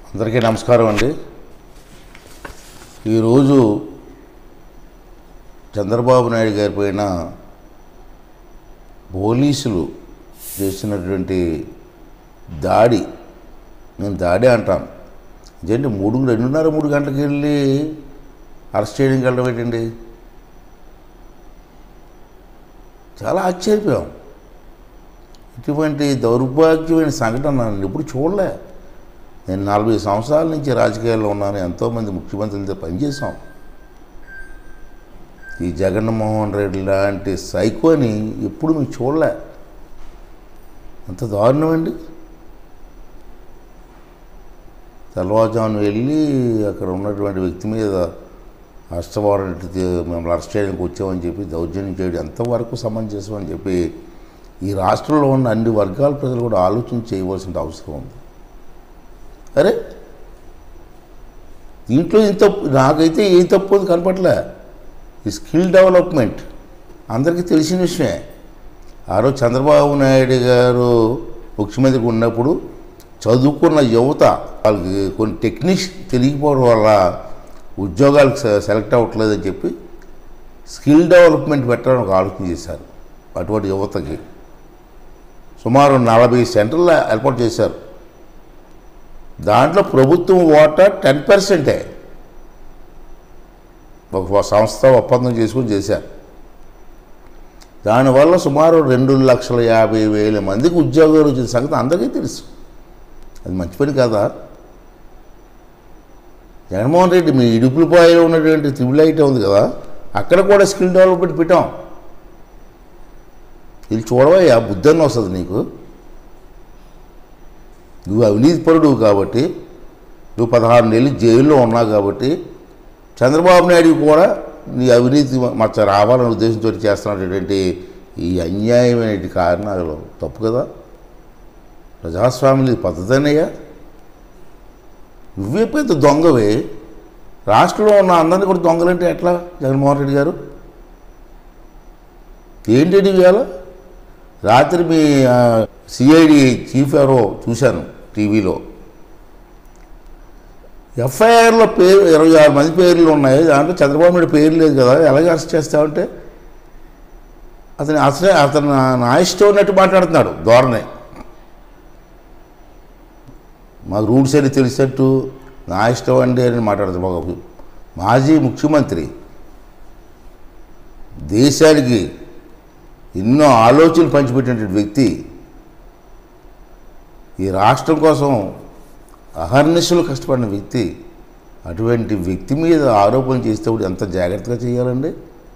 అందరికీ నమస్కారం అండి ఈరోజు చంద్రబాబు నాయుడు గారి పైన పోలీసులు చేసినటువంటి దాడి నేను దాడి అంటాను ఇదేంటి మూడు రెండున్నర మూడు గంటలకు వెళ్ళి అరెస్ట్ చేయడానికి వెళ్ళడం ఏంటండి చాలా ఆశ్చర్యపోయాం ఇటువంటి దౌర్భాగ్యమైన సంఘటన నేను ఎప్పుడు చూడలే నేను నలభై సంవత్సరాల నుంచి రాజకీయాల్లో ఉన్నాను ఎంతోమంది ముఖ్యమంత్రులతో పనిచేసాం ఈ జగన్మోహన్ రెడ్డి లాంటి సైకోని ఎప్పుడు మీకు చూడలే అంత దారుణం అండి తెల్లవారుజామున వెళ్ళి అక్కడ ఉన్నటువంటి వ్యక్తి మీద అరెస్ట్ వారెంట్ తీ- మిమ్మల్ని అరెస్ట్ చేయడానికి వచ్చామని చెప్పి దౌర్జన్యం చేయడం ఎంతవరకు సమంజసం అని చెప్పి ఈ రాష్ట్రంలో ఉన్న అన్ని వర్గాల ప్రజలు కూడా ఆలోచన చేయవలసిన అవసరం ఉంది అరే దీంట్లో ఇంత నాకైతే ఏ తప్పు ఉంది కనపట్లే ఈ స్కిల్ డెవలప్మెంట్ అందరికీ తెలిసిన విషయమే ఆ రోజు చంద్రబాబు నాయుడు గారు ముఖ్యమంత్రిగా ఉన్నప్పుడు చదువుకున్న యువత వాళ్ళకి కొన్ని టెక్నిక్స్ తెలియకపోవడం వల్ల ఉద్యోగాలకు సె- సెలెక్ట్ అవ్వట్లేదని చెప్పి స్కిల్ డెవలప్మెంట్ పెట్టడానికి ఒక ఆలోచన చేశారు అటువంటి యువతకి సుమారు నలభై సెంటర్లు ఏర్పాటు చేశారు దాంట్లో ప్రభుత్వం ఓటా టెన్ పర్సెంటే ఒక సంస్థ ఒప్పందం చేసుకుని చేశారు దానివల్ల సుమారు రెండు లక్షల యాభై వేల మందికి ఉద్యోగాలు వచ్చిన సంగతి అందరికీ తెలుసు అది మంచి పని కాదా జగన్మోహన్ రెడ్డి మీ ఇడుపులపాయలో ఉన్నటువంటి త్రిబుల్ ఐటీ ఉంది కదా అక్కడ కూడా స్కిల్ డెవలప్మెంట్ పెట్టాం ఇది చూడవయ్యా బుద్ధన్న వస్తుంది నీకు నువ్వు అవినీతి పరుడు కాబట్టి నువ్వు పదహారు నెలలు జైల్లో ఉన్నావు కాబట్టి చంద్రబాబు నాయుడు కూడా నీ అవినీతి మచ్చ రావాలనే ఉద్దేశంతో చేస్తున్నటువంటి ఈ అన్యాయమైన కారణాలు తప్పు కదా ప్రజాస్వామ్యం పద్ధతేనయ్యా నువ్వే పెద్ద దొంగవే రాష్ట్రంలో ఉన్న అందరినీ కూడా దొంగలంటే ఎట్లా జగన్మోహన్ రెడ్డి గారు ఏంటి ఇవాళ రాత్రి మీ సిఐడి చీఫ్ ఎవరో చూశాను టీవీలో ఎఫ్ఐఆర్లో పేరు ఇరవై ఆరు మంది పేర్లు ఉన్నాయి దాంట్లో చంద్రబాబు నాయుడు పేరు లేదు కదా ఎలాగ అరెస్ట్ చేస్తావంటే అతను అసలే అతను నా- నా ఇష్టం ఉన్నట్టు మాట్లాడుతున్నాడు ధోరణి మాకు రూల్స్ అని తెలిసేట్టు నా ఇష్టం అండి అని మాట్లాడుతున్నాడు ఒక మాజీ ముఖ్యమంత్రి దేశానికి ఎన్నో ఆలోచనలు పంచిపెట్టినటువంటి వ్యక్తి ఈ రాష్ట్రం కోసం అహర్నిశలు కష్టపడిన వ్యక్తి అటువంటి వ్యక్తి మీద ఆరోపణలు చేసేటప్పుడు ఎంత జాగ్రత్తగా చేయాలండి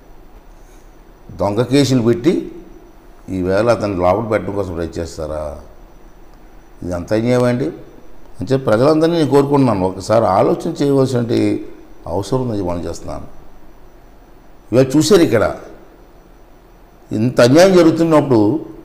దొంగ కేసులు పెట్టి ఈవేళ అతను లోపల పెట్టడం కోసం ట్రై చేస్తారా ఇది అంత అన్యాయమండి అంటే ప్రజలందరినీ నేను కోరుకుంటున్నాను ఒకసారి ఆలోచన చేయవలసిన అవసరం ఉంది మనం చేస్తున్నాను ఇవాళ చూశారు ఇక్కడ ఇంత అన్యాయం జరుగుతున్నప్పుడు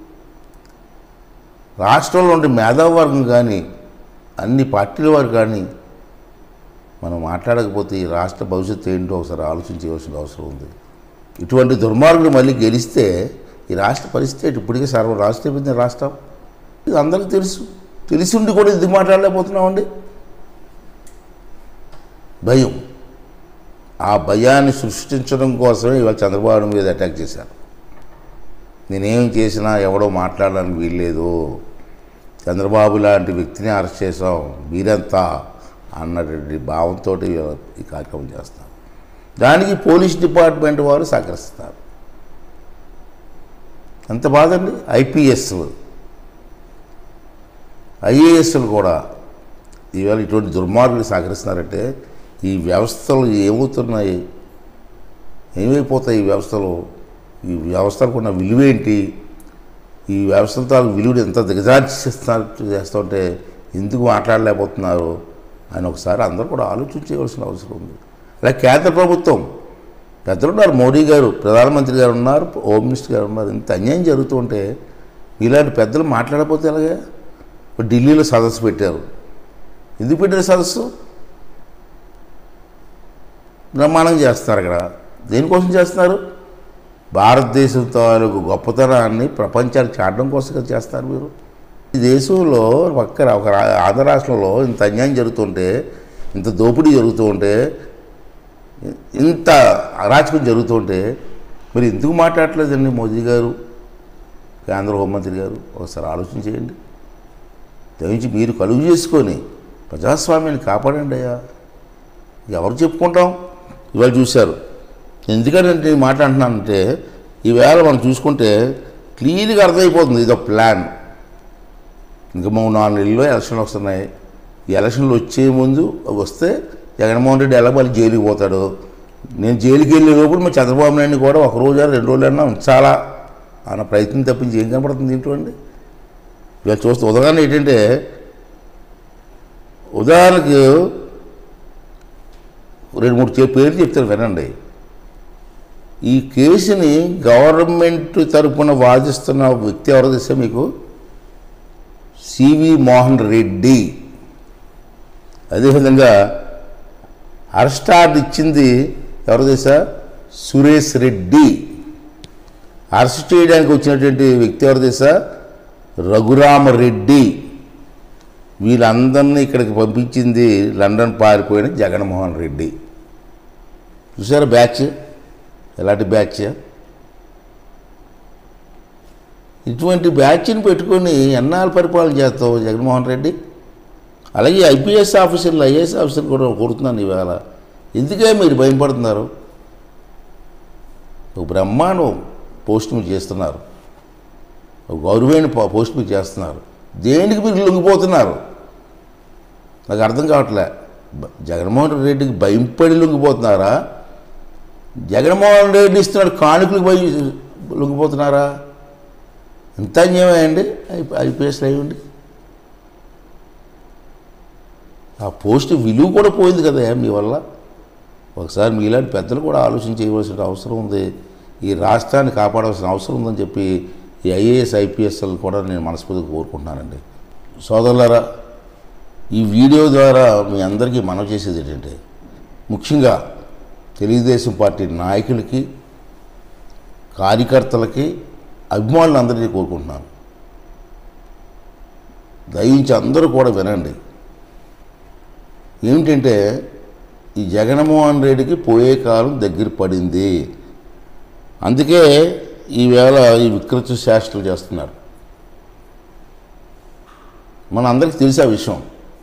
రాష్ట్రంలో ఉండే మేధావర్గం కానీ అన్ని పార్టీల వారు కానీ మనం మాట్లాడకపోతే ఈ రాష్ట్ర భవిష్యత్తు ఏంటో ఒకసారి ఆలోచన చేయవలసిన అవసరం ఉంది ఇటువంటి దుర్మార్గులు మళ్ళీ గెలిస్తే ఈ రాష్ట్ర పరిస్థితి ఏంటి? ఇప్పటికే సర్వ రాష్ట్ర అయిపోయింది రాష్ట్రం ఇది అందరికీ తెలుసు తెలిసి ఉండి కూడా ఎందుకు మాట్లాడలేకపోతున్నామండి భయం ఆ భయాన్ని సృష్టించడం కోసమే ఇవాళ చంద్రబాబు నాయుడు మీద అటాక్ చేశారు నేనేం చేసినా ఎవడో మాట్లాడడానికి వీల్లేదు చంద్రబాబు లాంటి వ్యక్తిని అరెస్ట్ చేసాం మీరంతా అన్నటువంటి భావంతో ఈ కార్యక్రమం చేస్తాం దానికి పోలీస్ డిపార్ట్మెంట్ వారు సహకరిస్తారు అంత బాధండి ఐపీఎస్లు ఐఏఎస్లు కూడా ఈవేళ ఇటువంటి దుర్మార్గులు సహకరిస్తున్నారంటే ఈ వ్యవస్థలు ఏమవుతున్నాయి ఏమైపోతాయి ఈ వ్యవస్థలు ఈ వ్యవస్థలకు ఉన్న విలువేంటి ఈ వ్యవస్థలతో విలువను ఎంత దిగజార్చిస్తున్నారు చేస్తుంటే ఎందుకు మాట్లాడలేకపోతున్నారు అని ఒకసారి అందరూ కూడా ఆలోచించవలసిన అవసరం ఉంది అలాగే కేంద్ర ప్రభుత్వం పెద్దలు ఉన్నారు మోడీ గారు ప్రధానమంత్రి గారు ఉన్నారు హోమ్ మినిస్టర్ గారు ఉన్నారు ఇంత అన్యాయం జరుగుతుంటే ఇలాంటి పెద్దలు మాట్లాడకపోతే ఎలాగా ఇప్పుడు ఢిల్లీలో సదస్సు పెట్టారు ఎందుకు పెట్టారు సదస్సు బ్రహ్మాండంగా చేస్తున్నారు అక్కడ దేనికోసం చేస్తున్నారు భారతదేశం తాలూకు గొప్పతనాన్ని ప్రపంచానికి చాటడం కోసం కదా చేస్తారు మీరు ఈ దేశంలో పక్క ఒక రా- ఆంధ్ర రాష్ట్రంలో ఇంత అన్యాయం జరుగుతుంటే ఇంత దోపిడీ జరుగుతూ ఉంటే ఇంత అరాచకం జరుగుతుంటే మరి ఎందుకు మాట్లాడట్లేదండి మోదీ గారు కేంద్ర హోంమంత్రి గారు ఒకసారి ఆలోచన చేయండి దయించి మీరు కలుగు చేసుకొని ప్రజాస్వామ్యాన్ని కాపాడండి అయ్యా ఎవరు చెప్పుకుంటాం ఇవాళ చూశారు ఎందుకంటే నేను మాట అంటున్నానంటే ఈవేళ మనం చూసుకుంటే క్లియర్గా అర్థమైపోతుంది ఇదో ప్లాన్ ఇంకా మూడు నాలుగు నెలల్లో ఎలక్షన్లు వస్తున్నాయి ఈ ఎలక్షన్లు వచ్చే ముందు అవి వస్తే జగన్మోహన్ రెడ్డి ఎలా మళ్ళీ జైలుకి పోతాడు నేను జైలుకి వెళ్ళే లోపల మా చంద్రబాబు నాయుడిని కూడా ఒక రోజు రెండు రోజులైనా ఉంచాలా అన్న ప్రయత్నం తప్పించి ఏం కనపడుతుంది దీంట్లో అండి ఇవాళ చూస్తే ఉదాహరణ ఏంటంటే ఉదాహరణకు రెండు మూడు చే- పేర్లు చెప్తాను వినండి ఈ కేసుని గవర్నమెంట్ తరపున వాదిస్తున్న వ్యక్తి ఎవరో తెలుసా మీకు సివి మోహన్ రెడ్డి అదేవిధంగా అరెస్ట్ ఆర్డర్ ఇచ్చింది ఎవరు తెలుసా సురేష్ రెడ్డి అరెస్ట్ చేయడానికి వచ్చినటువంటి వ్యక్తి ఎవరు తెలుసా రఘురామరెడ్డి వీళ్ళందరినీ ఇక్కడికి పంపించింది లండన్ పారిపోయిన జగన్మోహన్ రెడ్డి చూసారా బ్యాచ్ ఎలాంటి బ్యాచ్ ఇటువంటి బ్యాచ్ని పెట్టుకొని ఎన్నాళ్ళు పరిపాలన చేస్తావు జగన్మోహన్ రెడ్డి అలాగే ఐపీఎస్ ఆఫీసర్లు ఐఏఎస్ ఆఫీసర్లు కూడా కోరుతున్నాను ఇవాళ ఎందుకే మీరు భయపడుతున్నారు ఒక బ్రహ్మాండం పోస్ట్ మీరు చేస్తున్నారు ఒక గౌరవమైన పో- పోస్ట్ మీరు చేస్తున్నారు దేనికి మీరు లొంగిపోతున్నారు నాకు అర్థం కావట్లే బ- జగన్మోహన్ రెడ్డికి భయంపడి లొంగిపోతున్నారా జగన్మోహన్ రెడ్డి ఇస్తున్నాడు కానుకలకు పోయి లొంగిపోతున్నారా ఎంత అన్యాయమే అండి ఐ- ఐపీఎస్లు అయ్యండి ఆ పోస్ట్ విలువ కూడా పోయింది కదా మీ వల్ల ఒకసారి మీలాంటి పెద్దలు కూడా ఆలోచన చేయవలసిన అవసరం ఉంది ఈ రాష్ట్రాన్ని కాపాడవలసిన అవసరం ఉందని చెప్పి ఈ ఐఏఎస్ ఐపీఎస్ఎల్ కూడా నేను మనస్ఫూర్తిగా కోరుకుంటున్నానండి సోదరులారా ఈ వీడియో ద్వారా మీ అందరికీ మనవి చేసేది ఏంటంటే ముఖ్యంగా తెలుగుదేశం పార్టీ నాయకులకి కార్యకర్తలకి అభిమానులందరినీ కోరుకుంటున్నాను దయించి అందరూ కూడా వినండి ఏమిటంటే ఈ జగన్మోహన్ రెడ్డికి పోయే కాలం దగ్గర పడింది అందుకే ఈవేళ ఈ వికృత శాస్త్రాలు చేస్తున్నారు మన అందరికీ తెలిసే ఆ విషయం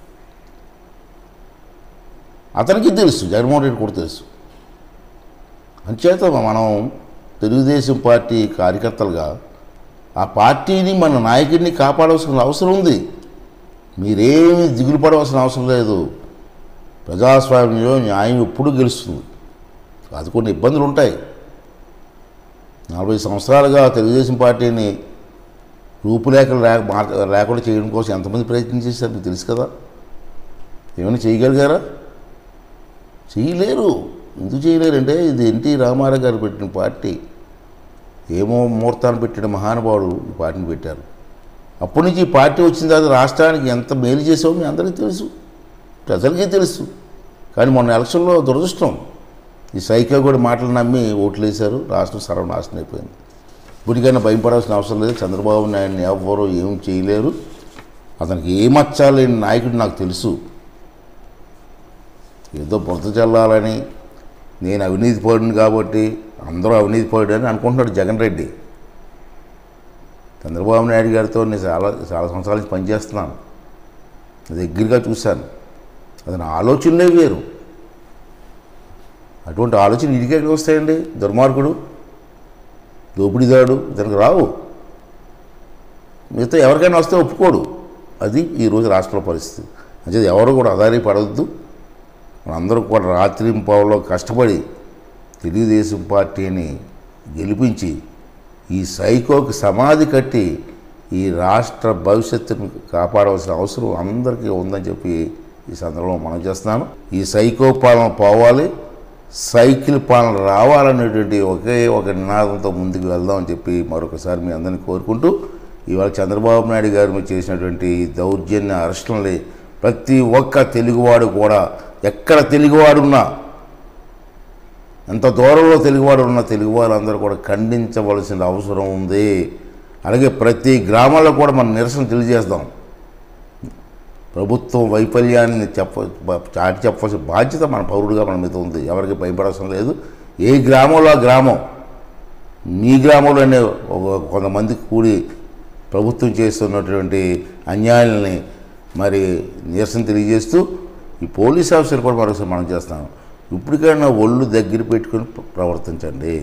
అతనికి తెలుసు జగన్మోహన్ రెడ్డి కూడా తెలుసు అంచేత మనం తెలుగుదేశం పార్టీ కార్యకర్తలుగా ఆ పార్టీని మన నాయకుడిని కాపాడవలసిన అవసరం ఉంది మీరేమీ దిగులు పడవలసిన అవసరం లేదు ప్రజాస్వామ్యంలో న్యాయం ఎప్పుడు గెలుస్తుంది అది కొన్ని ఇబ్బందులు ఉంటాయి నలభై సంవత్సరాలుగా తెలుగుదేశం పార్టీని రూపురేఖలు లేక మాట- లేకుండా చేయడం కోసం ఎంతమంది ప్రయత్నం చేశారు మీకు తెలుసు కదా ఏమైనా చేయగలిగారా చేయలేరు ఎందుకు చేయలేరంటే ఇది ఎన్టీ రామారావు గారు పెట్టిన పార్టీ ఏమో ముహూర్తాన్ని పెట్టిన మహానుభావుడు ఈ పార్టీని పెట్టారు అప్పటి నుంచి ఈ పార్టీ వచ్చిన తర్వాత రాష్ట్రానికి ఎంత మేలు చేసామో మీ అందరికీ తెలుసు ప్రజలకి తెలుసు కానీ మొన్న ఎలక్షన్లో దురదృష్టం ఈ సైకిల్ కూడా మాటలు నమ్మి ఓట్లు వేశారు రాష్ట్రం సర్వనాశనం అయిపోయింది ఇప్పటికైనా భయపడాల్సిన అవసరం లేదు చంద్రబాబు నాయుడిని ఎవ్వరూ ఏం చేయలేరు అతనికి ఏ మచ్చాలేని నాయకుడు నాకు తెలుసు ఏదో బురద చల్లాలని నేను అవినీతి పరుడిని కాబట్టి అందరూ అవినీతి పరుడు అని అనుకుంటున్నాడు జగన్ రెడ్డి చంద్రబాబు నాయుడు గారితో నేను చాలా చాలా సంవత్సరాల నుంచి పనిచేస్తున్నాను దగ్గరగా చూశాను అతని ఆలోచనలే వేరు అటువంటి ఆలోచన ఇదికే వస్తాయండి దుర్మార్గుడు దోపిడీదాడు ఇతనికి రావు మిగతా ఎవరికైనా వస్తే ఒప్పుకోడు అది ఈరోజు రాష్ట్రంలో పరిస్థితి అంటే ఎవరు కూడా అదారి పడవద్దు మనందరూ కూడా రాత్రి పావులో కష్టపడి తెలుగుదేశం పార్టీని గెలిపించి ఈ సైకోకి సమాధి కట్టి ఈ రాష్ట్ర భవిష్యత్తును కాపాడవలసిన అవసరం అందరికీ ఉందని చెప్పి ఈ సందర్భంలో మనం చేస్తున్నాను ఈ సైకో పాలన పోవాలి సైకిల్ పాలన రావాలనేటువంటి ఒకే ఒక నినాదంతో ముందుకు వెళ్దామని చెప్పి మరొకసారి మీ అందరినీ కోరుకుంటూ ఇవాళ చంద్రబాబు నాయుడు గారు మీరు చేసినటువంటి దౌర్జన్య అరెస్టులని ప్రతి ఒక్క తెలుగువాడు కూడా ఎక్కడ తెలుగువాడున్నా ఎంత దూరంలో తెలుగువాడు ఉన్న తెలుగు వాళ్ళందరూ కూడా ఖండించవలసిన అవసరం ఉంది అలాగే ప్రతి గ్రామాల్లో కూడా మనం నిరసన తెలియజేస్తాం ప్రభుత్వం వైఫల్యాన్ని చెప్ప బ- చాటి చెప్పవలసిన బాధ్యత మన పౌరుడిగా మన మీద ఉంది ఎవరికి భయపడవసరం లేదు ఏ గ్రామంలో ఆ గ్రామం మీ గ్రామంలోనే ఒక కొంతమంది కూడి ప్రభుత్వం చేస్తున్నటువంటి అన్యాయాలని మరి నిరసన తెలియజేస్తూ ఈ పోలీస్ ఆఫీసర్ కూడా మరొకసారి మనం చేస్తాం ఇప్పటికైనా ఒళ్ళు దగ్గర పెట్టుకుని ప్ర- ప్రవర్తించండి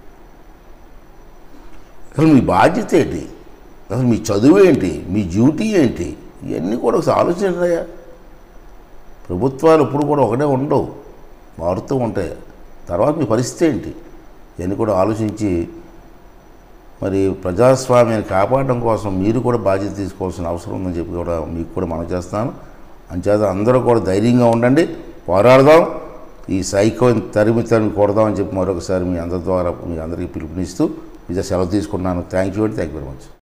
అసలు మీ బాధ్యత ఏంటి అసలు మీ చదువు ఏంటి మీ డ్యూటీ ఏంటి ఇవన్నీ కూడా ఒకసారి ఆలోచించండి ప్రభుత్వాలు ఇప్పుడు కూడా ఒకటే ఉండవు మారుతూ ఉంటాయి తర్వాత మీ పరిస్థితి ఏంటి ఇవన్నీ కూడా ఆలోచించి మరి ప్రజాస్వామ్యాన్ని కాపాడడం కోసం మీరు కూడా బాధ్యత తీసుకోవాల్సిన అవసరం ఉందని చెప్పి కూడా మీకు కూడా మనం చేస్తాను అంచేత అందరూ కూడా ధైర్యంగా ఉండండి పోరాడదాం ఈ సైకోని తరిమి తరిమి కొడదామని చెప్పి మరొకసారి మీ అందరి ద్వారా మీ అందరికీ పిలుపునిస్తూ ఇదే సెలవు తీసుకున్నాను థ్యాంక్ యూ అండి థ్యాంక్ యూ వెరీ మచ్